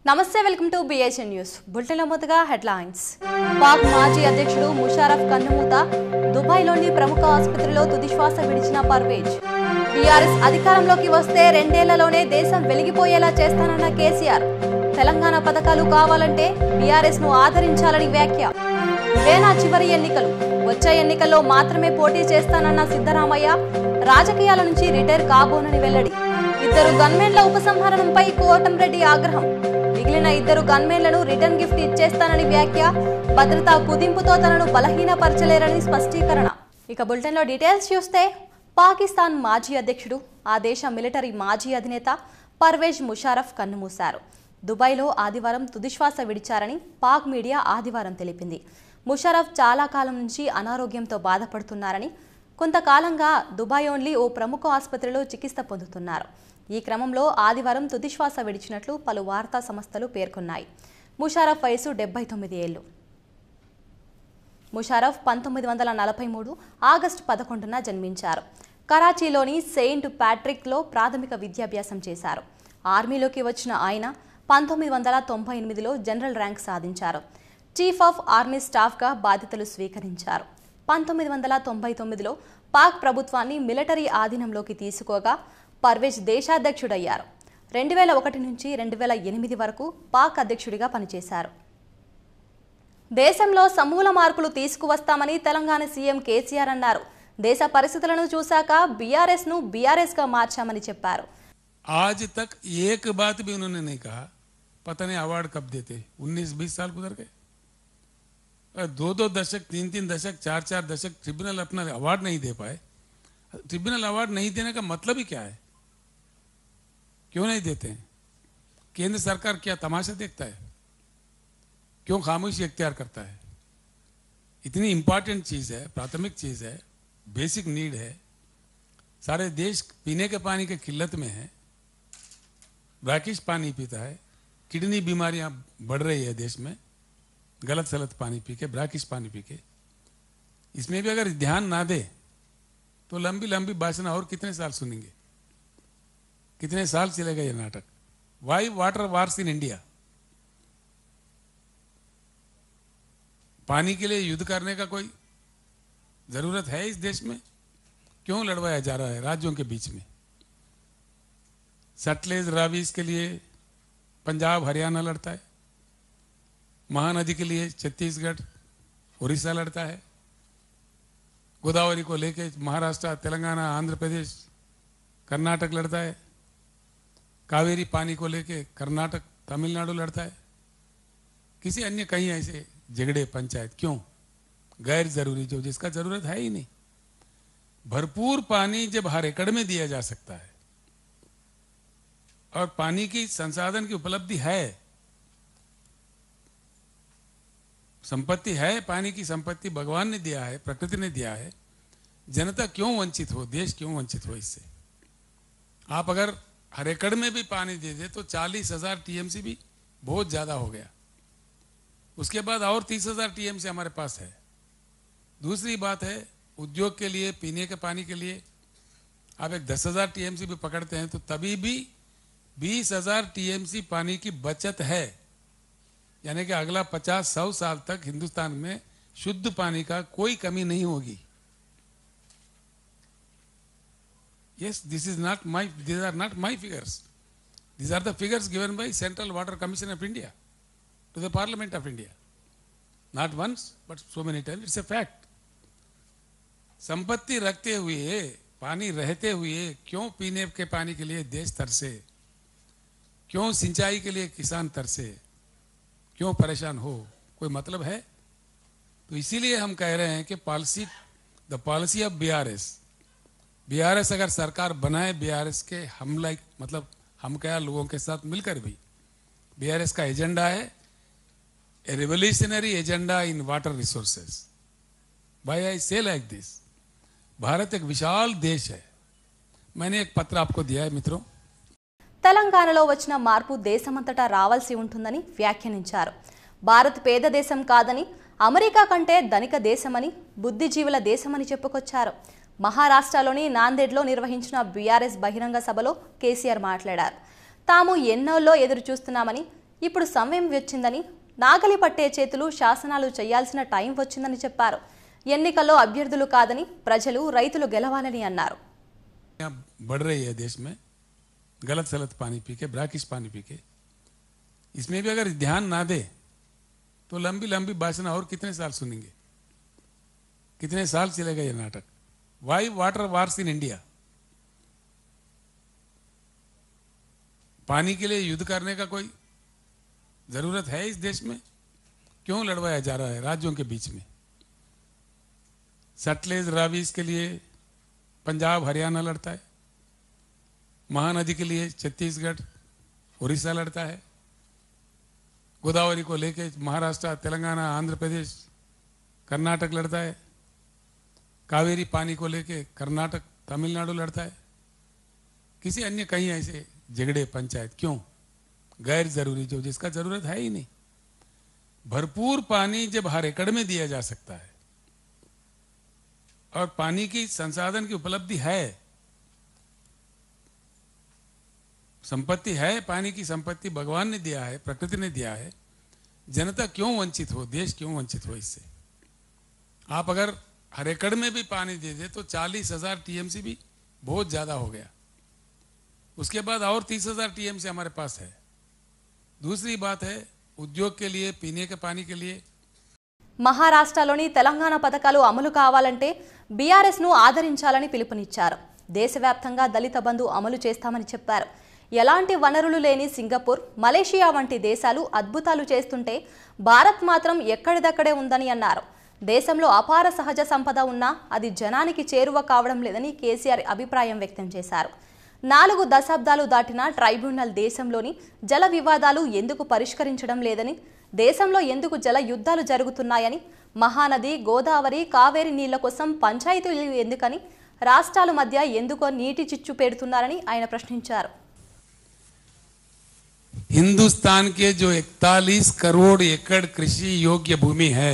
నమస్తే welcome to BHN news బులెటిన్లో మొదటగా హెడ్లైన్స్ పాక్ మాజీ అధ్యక్షుడు ముషారఫ్ కన్నుమూత దుబాయ్లోని ప్రముఖ ఆసుపత్రిలో తుదిశ్వాస విడిచిన పర్వేజ్ బీఆర్ఎస్ అధికారంలోకి వస్తే రెండేళ్లలోనే దేశం వెలిగిపోయేలా చేస్తానన్న కేసీఆర్ తెలంగాణ పథకాలు కావాలంటే బీఆర్ఎస్ ను ఆదరించాలని వ్యాఖ్య ఇవేనా చివరి ఎన్నికలు వచ్చే ఎన్నికల్లో మాత్రమే పోటీ చేస్తానన్న సిద్ధరామయ్య రాజకీయాల నుంచి రిటైర్ కాబోనని వెల్లడి ఇద్దరు గన్మెన్ల ఉపసంహరణంపై కోటంరెడ్డి ఆగ్రహం మిగిలిన ఇద్దరు గన్మెన్లను రిటర్న్ గిఫ్ట్ ఇచ్చేస్తానని వ్యాఖ్య భద్రతా కుదింపుతో తనను బలహీనపరచలేరని స్పష్టీకరణ ఇక బులెటిన్లో డీటెయిల్స్ చూస్తే పాకిస్తాన్ మాజీ అధ్యక్షుడు ఆ దేశ మిలిటరీ మాజీ అధినేత పర్వేజ్ ముషారఫ్ కన్నుమూశారు దుబాయ్లో ఆదివారం తుదిశ్వాస విడిచారని పాక్ మీడియా ఆదివారం తెలిపింది ముషారఫ్ చాలా కాలం నుంచి అనారోగ్యంతో బాధపడుతున్నారని కొంతకాలంగా దుబాయ్ ఓన్లీ ఓ ప్రముఖ ఆసుపత్రిలో చికిత్స పొందుతున్నారు ఈ క్రమంలో ఆదివారం తుదిశ్వాస విడిచినట్లు పలు వార్తా సంస్థలు పేర్కొన్నాయి ముషారఫ్ వయసు డెబ్బై తొమ్మిది ఏళ్లు ముషారఫ్ పంతొమ్మిది వందల నలభై మూడు ఆగస్టు పదకొండున జన్మించారు కరాచీలోని సెయింట్ ప్యాట్రిక్లో ప్రాథమిక విద్యాభ్యాసం చేశారు ఆర్మీలోకి వచ్చిన ఆయన పంతొమ్మిది వందల తొంభై ఎనిమిదిలో జనరల్ ర్యాంక్ సాధించారు చీఫ్ ఆఫ్ ఆర్మీ స్టాఫ్గా బాధ్యతలు స్వీకరించారు పంతొమ్మిది వందల తొంభై తొమ్మిదిలో పాక్ ప్రభుత్వాన్ని మిలిటరీ ఆధీనంలోకి తీసుకోగా పర్వేజ్ దేశాధ్యక్షుడయ్యారు రెండు వేల ఒకటి నుంచి రెండు వేల ఎనిమిది వరకు పాక్ అధ్యక్షుడిగా పనిచేశారు దేశంలో సమూల మార్పులు తీసుకువస్తామని తెలంగాణ సీఎం కేసీఆర్ అన్నారు దేశ పరిస్థితులను చూశాక బీఆర్ఎస్ ను బీఆర్ఎస్ గా మార్చామని చెప్పారు आज तक एक बात भी उन्होंने नहीं कहा पता नहीं अवार्ड कब देते उन्नीस बीस साल गुजर गए और दो दो दशक तीन तीन दशक चार चार दशक ट्रिब्यूनल अपना अवार्ड नहीं दे पाए ट्रिब्यूनल अवार्ड नहीं देने का मतलब ही क्या है क्यों नहीं देते हैं केंद्र सरकार क्या तमाशा देखता है क्यों खामोशी इख्तियार करता है इतनी इंपॉर्टेंट चीज है प्राथमिक चीज है बेसिक नीड है सारे देश पीने के पानी के किल्लत में है ब्रैकिश पानी पीता है किडनी बीमारियां बढ़ रही है देश में गलत सलत पानी पी के ब्रैकिश पानी पी के इसमें भी अगर ध्यान ना दे तो लंबी लंबी भाषण और कितने साल सुनेंगे कितने साल चलेगा ये नाटक why water wars in India पानी के लिए युद्ध करने का कोई जरूरत है इस देश में क्यों लड़वाया जा रहा है राज्यों के बीच में सटलेज रावी के लिए पंजाब हरियाणा लड़ता है महानदी के लिए छत्तीसगढ़ उड़ीसा लड़ता है गोदावरी को लेके महाराष्ट्र तेलंगाना आंध्र प्रदेश कर्नाटक लड़ता है कावेरी पानी को लेके कर्नाटक तमिलनाडु लड़ता है किसी अन्य कहीं ऐसे झगड़े पंचायत क्यों गैर जरूरी जो जिसका जरूरत है ही नहीं भरपूर पानी जब हर एकड़ में दिया जा सकता है और पानी की संसाधन की उपलब्धि है संपत्ति है पानी की संपत्ति भगवान ने दिया है प्रकृति ने दिया है जनता क्यों वंचित हो देश क्यों वंचित हो इससे आप अगर हर एकड़ में भी पानी दे दे तो चालीस हजार टीएमसी भी बहुत ज्यादा हो गया उसके बाद और तीस हजार टीएमसी हमारे पास है दूसरी बात है उद्योग के लिए पीने के पानी के लिए आप एक दस हजार टीएमसी भी पकड़ते हैं तो तभी भी बीस हजार टीएमसी पानी की बचत है यानी कि अगला पचास सौ साल तक हिंदुस्तान में शुद्ध पानी का कोई कमी नहीं होगी yes this is not my these are not my figures these are the figures given by central water commission of india to the parliament of india not once but so many times it's a fact संपत्ति रखते हुए पानी रहते हुए क्यों पीने के पानी के लिए देश तरसे क्यों सिंचाई के लिए किसान तरसे क्यों परेशान हो कोई मतलब है तो इसीलिए हम कह रहे हैं कि policy the policy of BRS BRS अगर सरकार बनाए बीआरएस के हम लाइक मतलब हम क्या लोगों के साथ मिलकर भी बीआरएस का एजेंडा है a revolutionary agenda in water resources भाई आई से लाइक दिस भारत एक विशाल देश है मैंने एक पत्र आपको दिया है मित्रों తెలంగాణలో వచ్చిన మార్పు దేశమంతటా రావాల్సి ఉంటుందని వ్యాఖ్యానించారు భారత్ పేద దేశం కాదని అమెరికా కంటే ధనిక దేశమని బుద్ధిజీవుల దేశమని చెప్పుకొచ్చారు మహారాష్ట్రలోని నాందేడ్లో నిర్వహించిన బీఆర్ఎస్ బహిరంగ సభలో కేసీఆర్ మాట్లాడారు తాము ఎన్నోల్లో ఎదురు చూస్తున్నామని ఇప్పుడు సమయం వచ్చిందని నాగలి పట్టే చేతులు శాసనాలు చేయాల్సిన టైం వచ్చిందని చెప్పారు ఎన్నికల్లో అభ్యర్థులు కాదని ప్రజలు రైతులు గెలవాలని అన్నారు यहाँ बढ़ रही है देश में गलत सलत पानी पी के ब्राकिश पानी पी के इसमें भी अगर ध्यान ना दे तो लंबी लंबी भाषण और कितने साल सुनेंगे कितने साल चलेगा ये नाटक why water wars in India पानी के लिए युद्ध करने का कोई जरूरत है इस देश में क्यों लड़वाया जा रहा है राज्यों के बीच में सटलेज रावी इसके लिए पंजाब हरियाणा लड़ता है महानदी के लिए छत्तीसगढ़ उड़ीसा लड़ता है गोदावरी को लेके महाराष्ट्र तेलंगाना आंध्र प्रदेश कर्नाटक लड़ता है कावेरी पानी को लेके कर्नाटक तमिलनाडु लड़ता है किसी अन्य कहीं ऐसे झगड़े पंचायत क्यों गैर जरूरी जो जिसका जरूरत है ही नहीं भरपूर पानी जब हर एकड़ में दिया जा सकता है और पानी की संसाधन की उपलब्धि है संपत्ति है पानी की संपत्ति भगवान ने दिया है प्रकृति ने दिया है जनता क्यों वंचित हो देश क्यों वंचित हो इससे आप अगर हर एकड़ में भी पानी दे दे तो चालीस हजार टीएमसी भी बहुत ज्यादा हो गया उसके बाद और तीस हजार टीएमसी हमारे पास है दूसरी बात है उद्योग के लिए पीने के पानी के लिए మహారాష్ట్రలోని తెలంగాణ పథకాలు అమలు కావాలంటే బీఆర్ఎస్ను ఆదరించాలని పిలుపునిచ్చారు దేశవ్యాప్తంగా దళిత బంధు అమలు చేస్తామని చెప్పారు ఎలాంటి వనరులు లేని సింగపూర్ మలేషియా వంటి దేశాలు అద్భుతాలు చేస్తుంటే భారత్ మాత్రం ఎక్కడిదక్కడే ఉందని అన్నారు దేశంలో అపార సహజ సంపద ఉన్నా అది జనానికి చేరువ కావడం లేదని కేసీఆర్ అభిప్రాయం వ్యక్తం చేశారు నాలుగు దశాబ్దాలు దాటిన ట్రైబ్యునల్ దేశంలోని జల వివాదాలు ఎందుకు పరిష్కరించడం లేదని దేశంలో ఎందుకు జల యుద్ధాలు జరుగుతున్నాయని మహానది గోదావరి కావేరి నీళ్ల కోసం పంచాయతీలు ఎందుకని రాష్ట్రాల మధ్య ఎందుకో నీటి చిచ్చు పెడుతున్నారని ఆయన ప్రశ్నించారు हिंदुस्तान के जो 41 करोड़ एकड़ कृषि योग्य भूमि है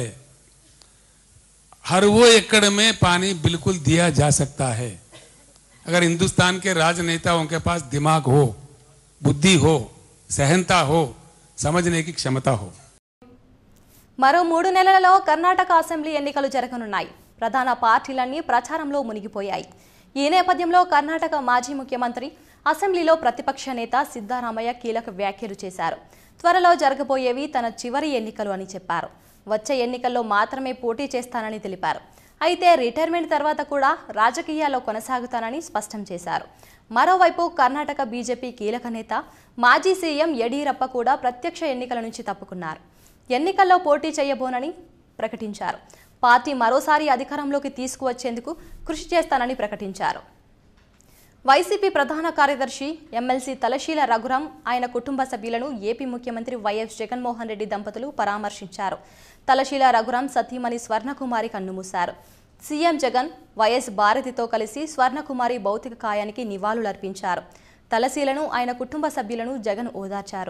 हर वो एकड़ में पानी बिल्कुल दिया जा सकता है अगर हिंदुस्तान के राजनेताओं के पास दिमाग हो बुद्धि हो सहनता हो समझने की क्षमता हो మరో మూడు నెలలలో కర్ణాటక అసెంబ్లీ ఎన్నికలు జరగనున్నాయి ప్రధాన పార్టీలన్నీ ప్రచారంలో మునిగిపోయాయి ఈ నేపథ్యంలో కర్ణాటక మాజీ ముఖ్యమంత్రి అసెంబ్లీలో ప్రతిపక్ష నేత సిద్ధారామయ్య కీలక వ్యాఖ్యలు చేశారు త్వరలో జరగబోయేవి తన చివరి ఎన్నికలు అని చెప్పారు వచ్చే ఎన్నికల్లో మాత్రమే పోటీ చేస్తానని తెలిపారు అయితే రిటైర్మెంట్ తర్వాత కూడా రాజకీయాల్లో కొనసాగుతానని స్పష్టం చేశారు మరోవైపు కర్ణాటక బీజేపీ కీలక నేత మాజీ సీఎం యడియూరప్ప కూడా ప్రత్యక్ష ఎన్నికల నుంచి తప్పుకున్నారు ఎన్నికల్లో పోటీ చేయబోనని ప్రకటించారు పార్టీ మరోసారి అధికారంలోకి తీసుకువచ్చేందుకు కృషి చేస్తానని ప్రకటించారు వైసీపీ ప్రధాన కార్యదర్శి ఎమ్మెల్సీ తలశీల రఘురాం ఆయన కుటుంబ సభ్యులను ఏపీ ముఖ్యమంత్రి వైఎస్ జగన్మోహన్ రెడ్డి దంపతులు పరామర్శించారు తలశీల రఘురాం సతీమణి స్వర్ణకుమారి కన్నుమూశారు సీఎం జగన్ వైఎస్ భారతితో కలిసి స్వర్ణకుమారి భౌతిక కాయానికి నివాళులర్పించారు తలశీలను ఆయన కుటుంబ సభ్యులను జగన్ ఓదార్చారు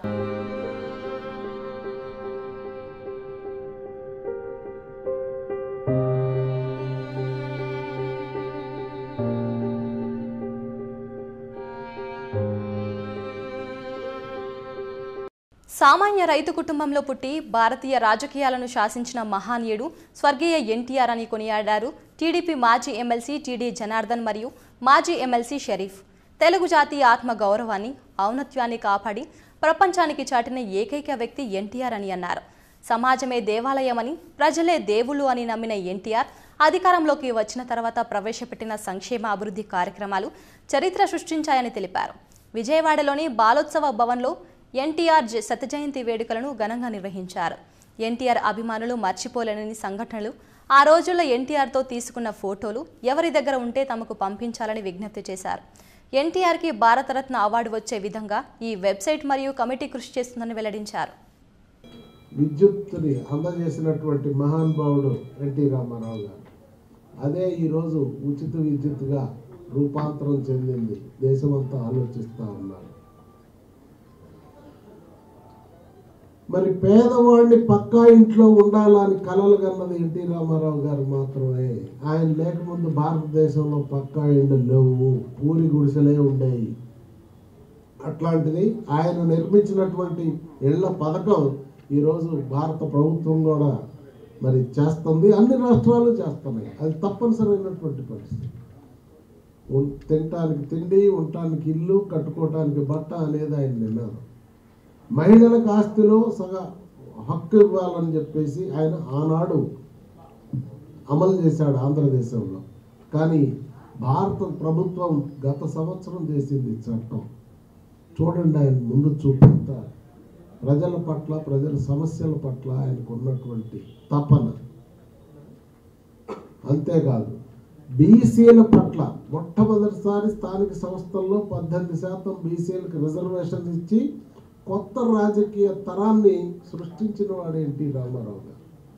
సామాన్య రైతు కుటుంబంలో పుట్టి భారతీయ రాజకీయాలను శాసించిన మహానీయుడు స్వర్గీయ ఎన్టీఆర్ అని కొనియాడారు టీడీపీ మాజీ ఎమ్మెల్సీ టీడీ జనార్దన్ మరియు మాజీ ఎమ్మెల్సీ షరీఫ్ తెలుగు జాతి ఆత్మ గౌరవాన్ని ఔన్నత్యాన్ని కాపాడి ప్రపంచానికి చాటిన ఏకైక వ్యక్తి ఎన్టీఆర్ అని అన్నారు సమాజమే దేవాలయమని ప్రజలే దేవుళ్ళు అని నమ్మిన ఎన్టీఆర్ అధికారంలోకి వచ్చిన తర్వాత ప్రవేశపెట్టిన సంక్షేమ అభివృద్ధి కార్యక్రమాలు చరిత్ర సృష్టించాయని తెలిపారు విజయవాడలోని బాలోత్సవ భవన్లో ఎన్టీఆర్ జ- శత జయంతి వేడుకలను ఘనంగా నిర్వహించారు ఎన్టీఆర్ అభిమానులు మర్చిపోలేని సంఘటనలు ఆ రోజుల్లో ఎన్టీఆర్తో తీసుకున్న ఫోటోలు ఎవరి దగ్గర ఉంటే తమకు పంపించాలని విజ్ఞప్తి చేశారు ఎన్టీఆర్కి భారతరత్న అవార్డు వచ్చే విధంగా ఈ వెబ్సైట్ మరియు కమిటీ కృషి చేస్తుందని వెల్లడించారు విద్యుత్తుని అందజేసినటువంటి మహానుభావుడు ఎన్టీ రామారావు గారు అదే ఈరోజు ఉచిత విద్యుత్తుగా రూపాంతరం చెందింది దేశమంతా ఆలోచిస్తూ ఉన్నారు మరి పేదవాడిని పక్కా ఇంట్లో ఉండాలని కలలు కన్నది ఎన్టీ రామారావు గారు మాత్రమే ఆయన లేకముందు భారతదేశంలో పక్కా ఇండ్లు లేవు పూరి గుడిసెలే ఉండేవి అట్లాంటిది ఆయన నిర్మించినటువంటి ఇళ్ల పథకం ఈరోజు భారత ప్రభుత్వం కూడా మరి చేస్తుంది అన్ని రాష్ట్రాలు చేస్తున్నాయి అది తప్పనిసరైనటువంటి పరిస్థితి ఉన్- తినటానికి తిండి ఉండటానికి ఇల్లు కట్టుకోవటానికి బట్ట అనేది ఆయన నినాదం మహిళలకు ఆస్తిలో సగ హక్కు ఇవ్వాలని చెప్పేసి ఆయన ఆనాడు అమలు చేశాడు ఆంధ్రదేశంలో కానీ భారత ప్రభుత్వం గత సంవత్సరం చేసింది చట్టం చూడండి ఆయన ముందు చూపంతా ప్రజల పట్ల ప్రజల సమస్యల పట్ల ఆయనకు ఉన్నటువంటి తపన అంతేకాదు బీసీల పట్ల మొట్టమొదటిసారి స్థానిక సంస్థల్లో పద్దెనిమిది శాతం బీసీలకు రిజర్వేషన్ ఇచ్చి కొత్త రాజకీయ తరాన్ని సృష్టించిన వాడు ఎన్టీ రామారావు గారు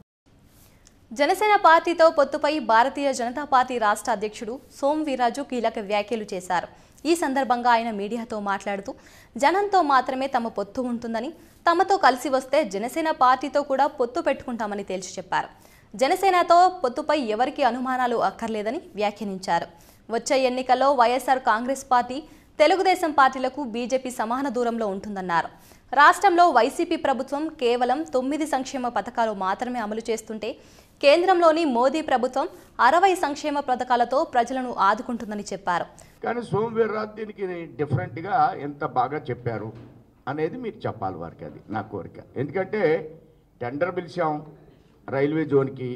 జనసేన పార్టీతో పొత్తుపై భారతీయ జనతా పార్టీ రాష్ట్ర అధ్యక్షుడు సోమ్ వీర్రాజు కీలక వ్యాఖ్యలు చేశారు ఈ సందర్భంగా ఆయన మీడియాతో మాట్లాడుతూ జనంతో మాత్రమే తమ పొత్తు ఉంటుందని తమతో కలిసి వస్తే జనసేన పార్టీతో కూడా పొత్తు పెట్టుకుంటామని తేల్చి చెప్పారు జనసేనతో పొత్తుపై ఎవరికి అనుమానాలు అక్కర్లేదని వ్యాఖ్యానించారు వచ్చే ఎన్నికల్లో వైఎస్ఆర్ కాంగ్రెస్ పార్టీ తెలుగుదేశం పార్టీలకు బీజేపీ సమాన దూరంలో ఉంటుందన్నారు రాష్ట్రంలో వైసీపీ ప్రభుత్వం కేవలం తొమ్మిది సంక్షేమ పథకాలు మాత్రమే అమలు చేస్తుంటే కేంద్రంలోని మోదీ ప్రభుత్వం అరవై సంక్షేమ పథకాలతో ప్రజలను ఆదుకుంటుందని చెప్పారు కానీ సోమవీర్రాజు దీనికి డిఫరెంట్గా ఎంత బాగా చెప్పారు అనేది మీరు చెప్పాలి వారికి అది నా కోరిక ఎందుకంటే టెండర్ పిలిచాం రైల్వే జోన్కి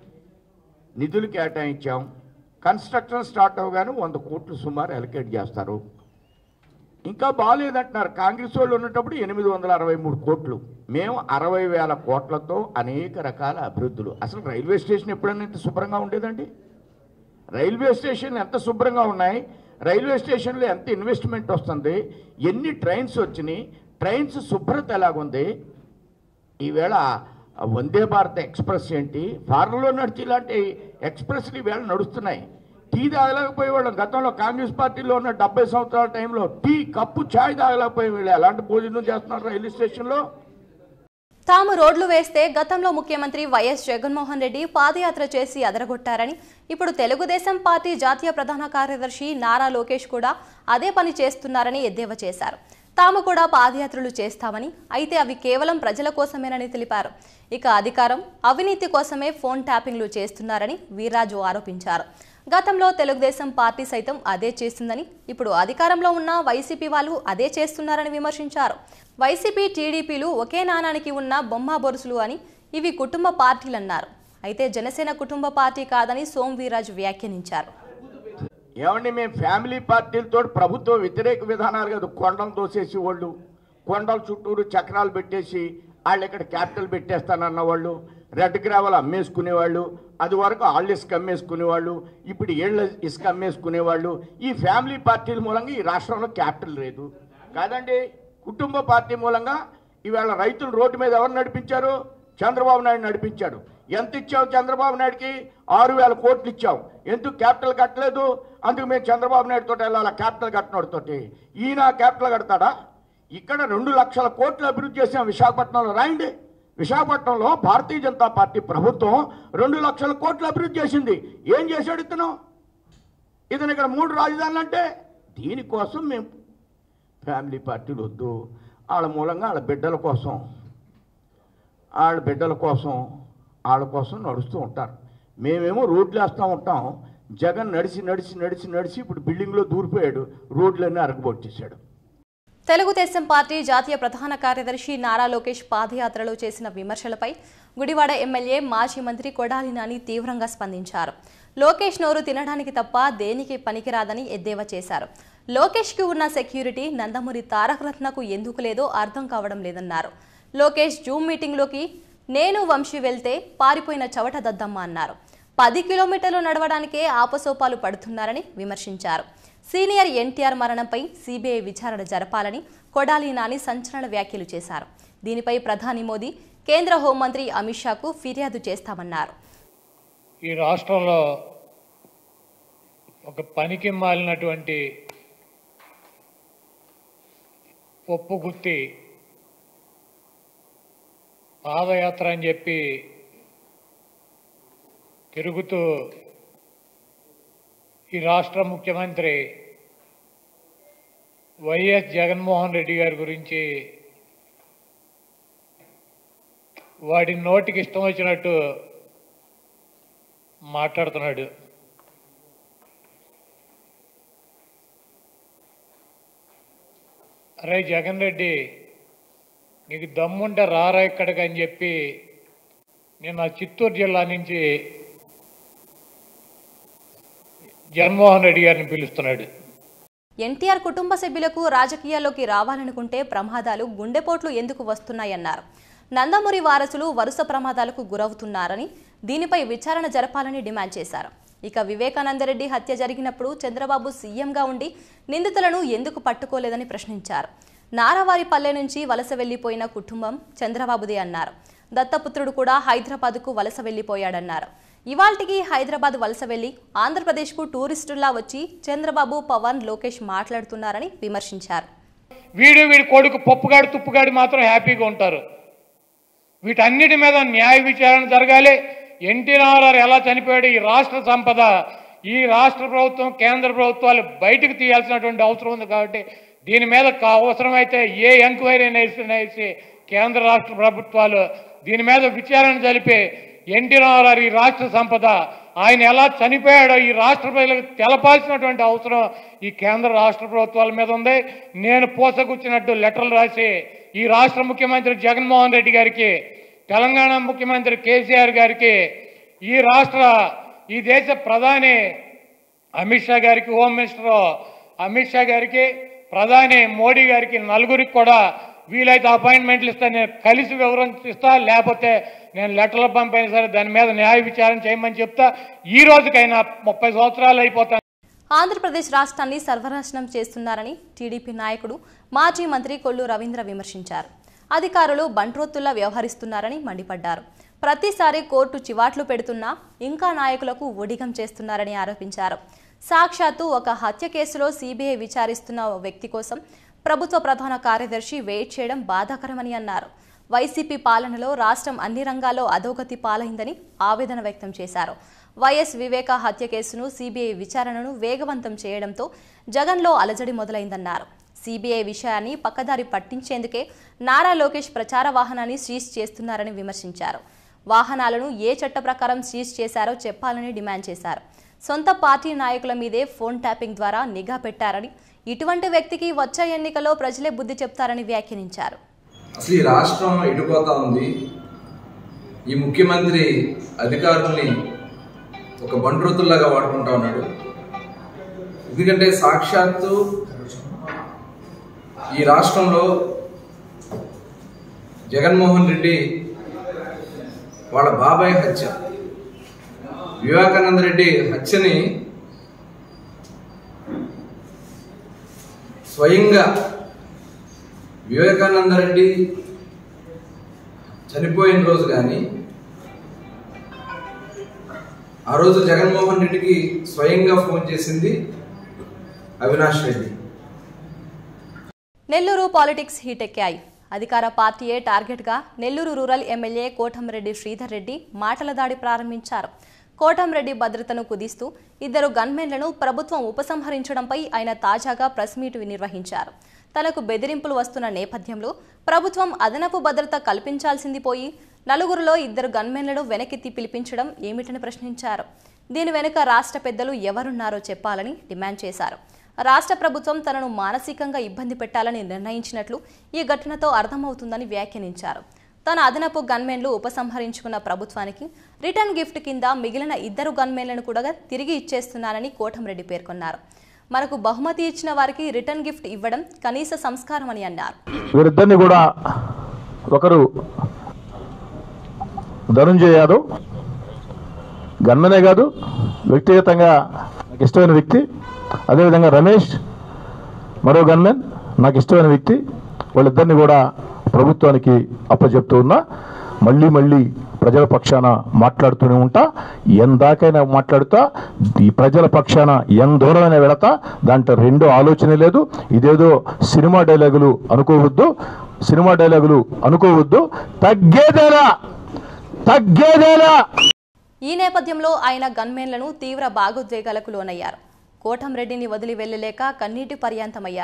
నిధులు కేటాయించాం కన్స్ట్రక్షన్ స్టార్ట్ అవగానే వంద కోట్లు సుమారు అలకేట్ చేస్తారు ఇంకా బాగాలేదంటున్నారు కాంగ్రెస్ వాళ్ళు ఉన్నప్పుడు ఎనిమిది వందల అరవై మూడు కోట్లు మేము అరవై వేల కోట్లతో అనేక రకాల అభివృద్ధులు అసలు రైల్వే స్టేషన్ ఎప్పుడైనా ఇంత శుభ్రంగా ఉండేదండి రైల్వే స్టేషన్లు ఎంత శుభ్రంగా ఉన్నాయి రైల్వే స్టేషన్లో ఎంత ఇన్వెస్ట్మెంట్ వస్తుంది ఎన్ని ట్రైన్స్ వచ్చినాయి ట్రైన్స్ శుభ్రత ఎలాగుంది ఈవేళ ఆ వందే భారత్ ఎక్స్ప్రెస్ ఏంటి ఫారెన్లో నడిచి ఇలాంటి ఎక్స్ప్రెస్లు ఈవేళ నడుస్తున్నాయి టీ తాగలేకపోయేవాళ్ళం గతంలో కాంగ్రెస్ పార్టీలో ఉన్న డెబ్బై సంవత్సరాల టైంలో టీ కప్పు ఛాయ్ తాగలేకపోయే వీళ్ళు ఎలాంటి భోజనం చేస్తున్నారు రైల్వే స్టేషన్లో తాము రోడ్లు వేస్తే గతంలో ముఖ్యమంత్రి వైఎస్ జగన్మోహన్ రెడ్డి పాదయాత్ర చేసి అదరగొట్టారని ఇప్పుడు తెలుగుదేశం పార్టీ జాతీయ ప్రధాన కార్యదర్శి నారా లోకేష్ కూడా అదే పని చేస్తున్నారని ఎద్దేవా చేశారు తాము కూడా పాదయాత్రలు చేస్తామని అయితే అవి కేవలం ప్రజల కోసమేనని తెలిపారు ఇక అధికారం అవినీతి కోసమే ఫోన్ ట్యాపింగ్లు చేస్తున్నారని వీర్రాజు ఆరోపించారు గతంలో తెలుగుదేశం పార్టీ సైతం అదే చేస్తుందని ఇప్పుడు అధికారంలో ఉన్న వైసీపీ వాళ్ళు అదే చేస్తున్నారని విమర్శించారు వైసీపీ టీడీపీలు ఒకే నాణానికి ఉన్న బొమ్మ బొరుసులు అని ఇవి కుటుంబ పార్టీలన్నారు అయితే జనసేన కుటుంబ పార్టీ కాదని సోమ్ వీర్రాజు వ్యాఖ్యానించారు ఏమండి మేము ఫ్యామిలీ పార్టీలతో ప్రభుత్వ వ్యతిరేక విధానాలు కాదు కొండలు దోసేసి వాళ్ళు కొండల చుట్టూరు చక్రాలు పెట్టేసి వాళ్ళు ఇక్కడ క్యాపిటల్ పెట్టేస్తానన్న వాళ్ళు రెడ్ గ్రావెల్ అమ్మేసుకునేవాళ్ళు అది వరకు వాళ్ళు ఇసుక అమ్మేసుకునేవాళ్ళు ఇప్పుడు ఏళ్ళ ఇసుక అమ్మేసుకునేవాళ్ళు ఈ ఫ్యామిలీ పార్టీల మూలంగా ఈ రాష్ట్రంలో క్యాపిటల్ లేదు కాదండి కుటుంబ పార్టీ మూలంగా ఇవాళ రైతులు రోడ్డు మీద ఎవరు నడిపించారు చంద్రబాబు నాయుడు నడిపించాడు ఎంత ఇచ్చావు చంద్రబాబు నాయుడుకి ఆరు వేల కోట్లు ఇచ్చావు ఎందుకు క్యాపిటల్ కట్టలేదు అందుకు మేము చంద్రబాబు నాయుడు తోటి వెళ్ళాలి క్యాపిటల్ కట్టినోడితోటి ఈయన క్యాపిటల్ కడతాడా ఇక్కడ రెండు లక్షల కోట్లు అభివృద్ధి చేసాం విశాఖపట్నంలో రాయండి విశాఖపట్నంలో భారతీయ జనతా పార్టీ ప్రభుత్వం రెండు లక్షల కోట్లు అభివృద్ధి చేసింది ఏం చేశాడు ఇతను ఇతను ఇక్కడ మూడు రాజధానులు అంటే దీనికోసం మేము ఫ్యామిలీ పార్టీలు వద్దు వాళ్ళ మూలంగా వాళ్ళ బిడ్డల కోసం వాళ్ళ బిడ్డల కోసం వాళ్ళ కోసం నడుస్తూ ఉంటారు మేమేమో రోడ్లు వేస్తూ ఉంటాం జగన్ నడిచి నడిచి నడిచి నడిచి ఇప్పుడు బిల్డింగ్లో దూరిపోయాడు రోడ్లన్నీ అరగబొట్టేశాడు తెలుగుదేశం పార్టీ జాతీయ ప్రధాన కార్యదర్శి నారా లోకేష్ పాదయాత్రలో చేసిన విమర్శలపై గుడివాడ ఎమ్మెల్యే మాజీ మంత్రి కొడాలి నాని తీవ్రంగా స్పందించారు లోకేష్ నోరు తినడానికి తప్ప దేనికి పనికిరాదని ఎద్దేవా చేశారు లోకేష్కి ఉన్న సెక్యూరిటీ నందమూరి తారక రత్నకు ఎందుకు లేదో అర్థం కావడం లేదన్నారు లోకేష్ జూమ్ మీటింగ్లోకి నేను వంశీ వెళ్తే పారిపోయిన చవట దద్దమ్మ అన్నారు పది కిలోమీటర్లు నడవడానికే ఆపసోపాలు పడుతున్నారని విమర్శించారు సీనియర్ ఎన్టీఆర్ మరణంపై సీబీఐ విచారణ జరపాలని కొడాలి నాని సంచలన వ్యాఖ్యలు చేశారు దీనిపై ప్రధాని మోదీ కేంద్ర హోంమంత్రి అమిత్ షాకు ఫిర్యాదు చేస్తామన్నారు ఈ రాష్ట్రంలో ఒక పనికి మాలినటువంటి పప్పు గుత్తి పాదయాత్ర అని చెప్పి తిరుగుతూ ఈ రాష్ట్ర ముఖ్యమంత్రి వైఎస్ జగన్మోహన్ రెడ్డి గారి గురించి వాడి నోటికి ఇష్టం వచ్చినట్టు మాట్లాడుతున్నాడు అరే జగన్ రెడ్డి నీకు దమ్ముంటే రారా ఇక్కడికి అని చెప్పి నేను ఆ చిత్తూరు జిల్లా నుంచి జగన్మోహన్ రెడ్డి గారిని పిలుస్తున్నాడు ఎన్టీఆర్ కుటుంబ సభ్యులకు రాజకీయాల్లోకి రావాలనుకుంటే ప్రమాదాలు గుండెపోట్లు ఎందుకు వస్తున్నాయన్నారు నందమూరి వారసులు వరుస ప్రమాదాలకు గురవుతున్నారని దీనిపై విచారణ జరపాలని డిమాండ్ చేశారు ఇక వివేకానందరెడ్డి హత్య జరిగినప్పుడు చంద్రబాబు సీఎంగా ఉండి నిందితులను ఎందుకు పట్టుకోలేదని ప్రశ్నించారు నారావారిపల్లె నుంచి వలస వెళ్లిపోయిన కుటుంబం చంద్రబాబుదే అన్నారు దత్తపుత్రుడు కూడా హైదరాబాద్కు వలస వెళ్లిపోయాడన్నారు ఇవాల్టికి హైదరాబాద్ వలస వెళ్లి ఆంధ్రప్రదేశ్కు టూరిస్టుల్లా వచ్చి చంద్రబాబు పవన్ లోకేష్ మాట్లాడుతున్నారని విమర్శించారు వీడు వీడి కొడుకు పప్పుగాడు తుప్పుగాడు మాత్రం హ్యాపీగా ఉంటారు వీటన్నిటి మీద న్యాయ విచారణ జరగాలి ఎన్టీ రామారావు ఎలా చనిపోయాడు ఈ రాష్ట్ర సంపద ఈ రాష్ట్ర ప్రభుత్వం కేంద్ర ప్రభుత్వాలు బయటకు తీయాల్సినటువంటి అవసరం ఉంది కాబట్టి దీని మీద కా- అవసరమైతే ఏ ఎంక్వైరీ వేసి కేంద్ర రాష్ట్ర ప్రభుత్వాలు దీని మీద విచారణ జరిపి ఎన్టీ రామారావు ఈ రాష్ట్ర సంపద ఆయన ఎలా చనిపోయాడో ఈ రాష్ట్ర ప్రజలకు తెలపాల్సినటువంటి అవసరం ఈ కేంద్ర రాష్ట్ర ప్రభుత్వాల మీద ఉంది నేను పోసగుచ్చినట్టు లెటర్లు రాసి ఈ రాష్ట్ర ముఖ్యమంత్రి జగన్మోహన్ రెడ్డి గారికి తెలంగాణ ముఖ్యమంత్రి కేసీఆర్ గారికి ఈ రాష్ట్ర ఈ దేశ ప్రధాని అమిత్ షా గారికి హోమ్ మినిస్టర్ అమిత్ షా గారికి ప్రధాని మోడీ గారికి నలుగురికి కూడా వీలైతే అపాయింట్మెంట్లు ఇస్తా నేను కలిసి వివరణ ఇస్తా లేకపోతే నేను లెటర్లు పంపైనా సరే దాని మీద న్యాయ విచారణ చేయమని చెప్తా ఈ రోజుకైనా ముప్పై సంవత్సరాలు అయిపోతాను ఆంధ్రప్రదేశ్ రాష్ట్రాన్ని సర్వనాశనం చేస్తున్నారని టీడీపీ నాయకుడు మాజీ మంత్రి కొల్లు రవీంద్ర విమర్శించారు అధికారులు బంట్రోత్తుల్లా వ్యవహరిస్తున్నారని మండిపడ్డారు ప్రతిసారి కోర్టు చివాట్లు పెడుతున్నా ఇంకా నాయకులకు ఒడిగం చేస్తున్నారని ఆరోపించారు సాక్షాత్తు ఒక హత్య కేసులో సీబీఐ విచారిస్తున్న ఓ వ్యక్తి కోసం ప్రభుత్వ ప్రధాన కార్యదర్శి వెయిట్ చేయడం బాధాకరమని అన్నారు వైసీపీ పాలనలో రాష్ట్రం అన్ని రంగాల్లో అధోగతి పాలైందని ఆవేదన వ్యక్తం చేశారు వైఎస్ వివేక హత్య కేసును సీబీఐ విచారణను వేగవంతం చేయడంతో జగన్లో అలజడి మొదలైందన్నారు సీబీఐ విషయాన్ని పక్కదారి పట్టించేందుకే నారా లోకేష్ ప్రచార వాహనాన్ని సీజ్ చేస్తున్నారని విమర్శించారు వాహనాలను ఏ చట్ట ప్రకారం సీజ్ చేశారో చెప్పాలని డిమాండ్ చేశారు సొంత పార్టీ నాయకుల మీదే ఫోన్ ట్యాపింగ్ ద్వారా నిఘా పెట్టారని ఇటువంటి వ్యక్తికి వచ్చే ఎన్నికల్లో ప్రజలే బుద్ధి చెప్తారని వ్యాఖ్యానించారు అసలు ఈ రాష్ట్రం ఎటుపోతా ఉంది ఈ ముఖ్యమంత్రి అధికారుల్ని ఒక బండ్రోతుల్లాగా వాడుకుంటా ఉన్నాడు ఎందుకంటే సాక్షాత్తు ఈ రాష్ట్రంలో జగన్మోహన్ రెడ్డి వాళ్ళ బాబాయ్ హత్య వివేకానంద రెడ్డి హత్యని స్వయంగా వివేకానంద రెడ్డి చనిపోయిన రోజు కానీ ఆ రోజు జగన్మోహన్ రెడ్డికి స్వయంగా ఫోన్ చేసింది అవినాష్ రెడ్డి నెల్లూరు పాలిటిక్స్ హీటెక్కాయి అధికార పార్టీయే టార్గెట్గా నెల్లూరు రూరల్ ఎమ్మెల్యే కోటంరెడ్డి శ్రీధర్ రెడ్డి మాటల దాడి ప్రారంభించారు కోటంరెడ్డి భద్రతను కుదిస్తూ ఇద్దరు గన్మెన్లను ప్రభుత్వం ఉపసంహరించడంపై ఆయన తాజాగా ప్రెస్ మీట్ నిర్వహించారు తనకు బెదిరింపులు వస్తున్న నేపథ్యంలో ప్రభుత్వం అదనపు భద్రత కల్పించాల్సింది పోయి నలుగురిలో ఇద్దరు గన్మెన్లను వెనకెత్తి పిలిపించడం ఏమిటని ప్రశ్నించారు దీని వెనుక రాష్ట్ర పెద్దలు ఎవరున్నారో చెప్పాలని డిమాండ్ చేశారు రాష్ట్ర ప్రభుత్వం తనను మానసికంగా ఇబ్బంది పెట్టాలని నిర్ణయించినట్లు ఈ ఘటనతో అర్థమవుతుందని వ్యాఖ్యానించారు తన అదనపు గన్మెన్లు ఉపసంహరించుకున్న ప్రభుత్వానికి రిటర్న్ గిఫ్ట్ కింద మిగిలిన ఇద్దరు గన్మెన్లను కూడా తిరిగి ఇచ్చేస్తున్నానని కోటంరెడ్డి పేర్కొన్నారు మనకు బహుమతి ఇచ్చిన వారికి రిటర్న్ గిఫ్ట్ ఇవ్వడం కనీస సంస్కారం అని అన్నారు వీరిద్దరిని కూడా ఒకరు ధనుంజయ యాదవ్ గన్మనే కాదు వ్యక్తిగతంగా నాకు ఇష్టమైన వ్యక్తి అదేవిధంగా రమేష్ మరో గన్మెన్ నాకు ఇష్టమైన వ్యక్తి వాళ్ళిద్దరిని కూడా ప్రభుత్వానికి అప్పచెప్తూ ఉన్నా మళ్ళీ మళ్ళీ ప్రజల పక్షాన మాట్లాడుతూనే ఉంటా ఎందాకైనా మాట్లాడుతా ఈ ప్రజల పక్షాన ఎంత దూరమైనా వెళతా దాంట్లో రెండో ఆలోచన లేదు ఇదేదో సినిమా డైలాగులు అనుకోవద్దు సినిమా డైలాగులు అనుకోవద్దు తగ్గేదేలా తగ్గేదేలా ఈ నేపథ్యంలో ఆయన గన్మెన్లను తీవ్ర భాగోద్వేగాలకు లోనయ్యారు కోటంరెడ్డిని వదిలి వెళ్లలేక కన్నీటి పర్యాంతమయ్యారు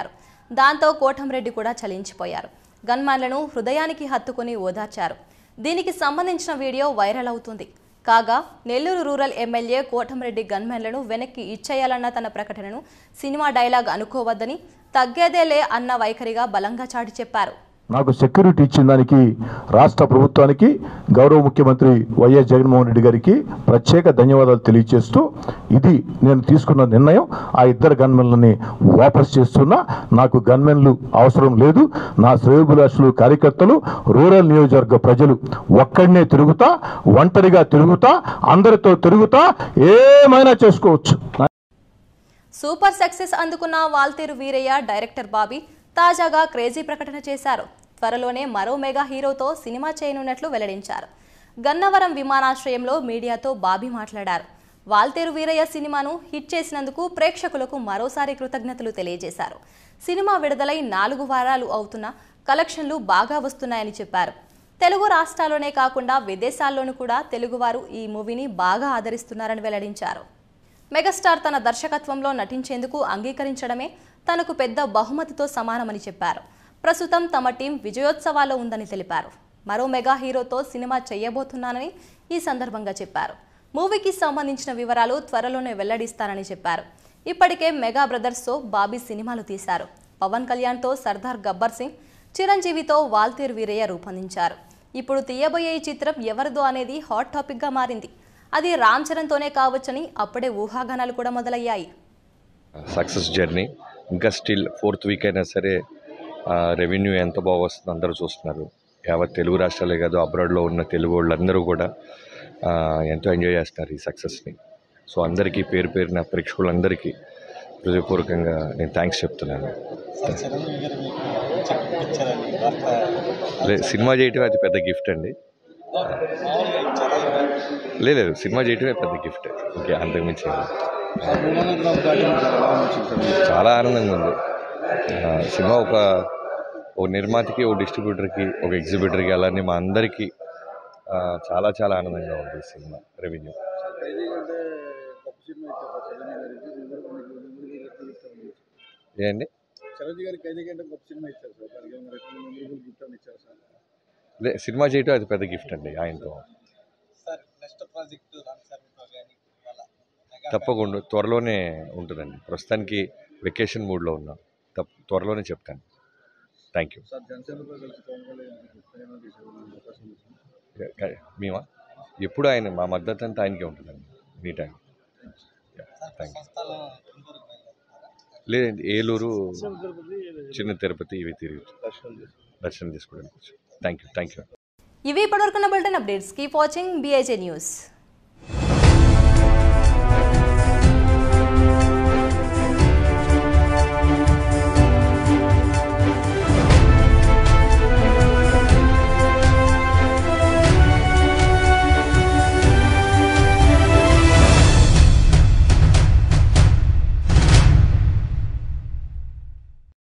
దాంతో కోటంరెడ్డి కూడా చలించిపోయారు గన్మ్యాన్లను హృదయానికి హత్తుకుని ఓదార్చారు దీనికి సంబంధించిన వీడియో వైరల్ అవుతుంది కాగా నెల్లూరు రూరల్ ఎమ్మెల్యే కోటంరెడ్డి గన్మెన్లను వెనక్కి ఇచ్చేయాలన్న తన ప్రకటనను సినిమా డైలాగ్ అనుకోవద్దని తగ్గేదేలే అన్న వైఖరిగా బలంగా చాటి చెప్పారు నాకు సెక్యూరిటీ ఇచ్చిన దానికి రాష్ట్ర ప్రభుత్వానికి గౌరవ ముఖ్యమంత్రి వైఎస్ జగన్మోహన్ రెడ్డి గారికి ప్రత్యేక ధన్యవాదాలు తెలియజేస్తూ ఇది నేను తీసుకున్న నిర్ణయం ఆ ఇద్దరు గన్మెన్లని వాపస్ చేస్తున్నా నాకు గన్మెన్లు అవసరం లేదు నా శ్రేయోభిలాషులు కార్యకర్తలు రూరల్ నియోజకవర్గ ప్రజలు ఒక్కడనే తిరుగుతా ఒంటరిగా తిరుగుతా అందరితో తిరుగుతా ఏమైనా చేసుకోవచ్చు సూపర్ సక్సెస్ అందుకున్న వాల్తేరు వీరయ్య డైరెక్టర్ బాబీ తాజాగా క్రేజీ ప్రకటన చేశారు త్వరలోనే మరో మెగా హీరోతో సినిమా చేయనున్నట్లు వెల్లడించారు గన్నవరం విమానాశ్రయంలో మీడియాతో బాబీ మాట్లాడారు వాల్తేరు వీరయ్య సినిమాను హిట్ చేసినందుకు ప్రేక్షకులకు మరోసారి కృతజ్ఞతలు తెలియజేశారు సినిమా విడుదలై నాలుగు వారాలు అవుతున్న కలెక్షన్లు బాగా వస్తున్నాయని చెప్పారు తెలుగు రాష్ట్రాల్లోనే కాకుండా విదేశాల్లోనూ కూడా తెలుగువారు ఈ మూవీని బాగా ఆదరిస్తున్నారని వెల్లడించారు మెగాస్టార్ తన దర్శకత్వంలో నటించేందుకు అంగీకరించడమే తనకు పెద్ద బహుమతితో సమానమని చెప్పారు ప్రస్తుతం తమ టీం విజయోత్సవాల్లో ఉందని తెలిపారు మరో మెగా హీరోతో సినిమా చేయబోతున్నానని ఈ సందర్భంగా చెప్పారు మూవీకి సంబంధించిన వివరాలు త్వరలోనే వెల్లడిస్తానని చెప్పారు ఇప్పటికే మెగా బ్రదర్స్తో బాబీ సినిమాలు తీశారు పవన్ కళ్యాణ్తో సర్దార్ గబ్బర్ సింగ్ చిరంజీవితో వాల్తీర్ వీరయ్య రూపొందించారు ఇప్పుడు తీయబోయే ఈ చిత్రం ఎవరిదో అనేది హాట్ టాపిక్గా మారింది అది రామ్ చరణ్తోనే కావచ్చని అప్పుడే ఊహాగానాలు కూడా మొదలయ్యాయి సక్సెస్ జర్నీ ఇంకా స్టిల్ ఫోర్త్ వీక్ అయినా సరే రెవెన్యూ ఎంత బాగా వస్తుందో అందరూ చూస్తున్నారు యావత్ తెలుగు రాష్ట్రాలే కాదు అబ్రాడ్లో ఉన్న తెలుగు వాళ్ళందరూ కూడా ఆ, ఎంతో ఎంజాయ్ చేస్తున్నారు ఈ సక్సెస్ని సో అందరికీ పేరు పేరున ప్రేక్షకులందరికీ హృదయపూర్వకంగా నేను థ్యాంక్స్ చెప్తున్నాను లే సినిమా చేయటమే అది పెద్ద గిఫ్ట్ అండి లేదు లేదు సినిమా చేయటమే పెద్ద గిఫ్ట్ ఓకే అంతకుమించి ఏం లేదు. చాలా ఆనందంగా ఉంది ఆ, సినిమా ఒక ఒక నిర్మాతకి ఒక డిస్ట్రిబ్యూటర్కి ఒక ఎగ్జిబిటర్కి అలానే మా అందరికీ ఆ, చాలా చాలా ఆనందంగా ఉంది ఈ సినిమా రెవెన్యూ ఏండి లే సినిమా చేయటం అది పెద్ద గిఫ్ట్ అండి ఆయనతో తప్పకుండా త్వరలోనే ఉంటుందండి ప్రస్తుతానికి వెకేషన్ మూడ్లో ఉన్నాం తప్ప త్వరలోనే చెప్తాను థ్యాంక్ యూ మేమా ఎప్పుడు ఆయన మా మద్దతు అంతా ఆయనకే ఉంటుందండి మీ టైం థ్యాంక్ యూ లేదండి ఏలూరు చిన్న తిరుపతి ఇవి తిరిగి దర్శనం చేసుకోవడానికి థ్యాంక్ యూ థ్యాంక్ యూ ఇవి ఇప్పటివరకున్న bulletin updates keep watching BIJ news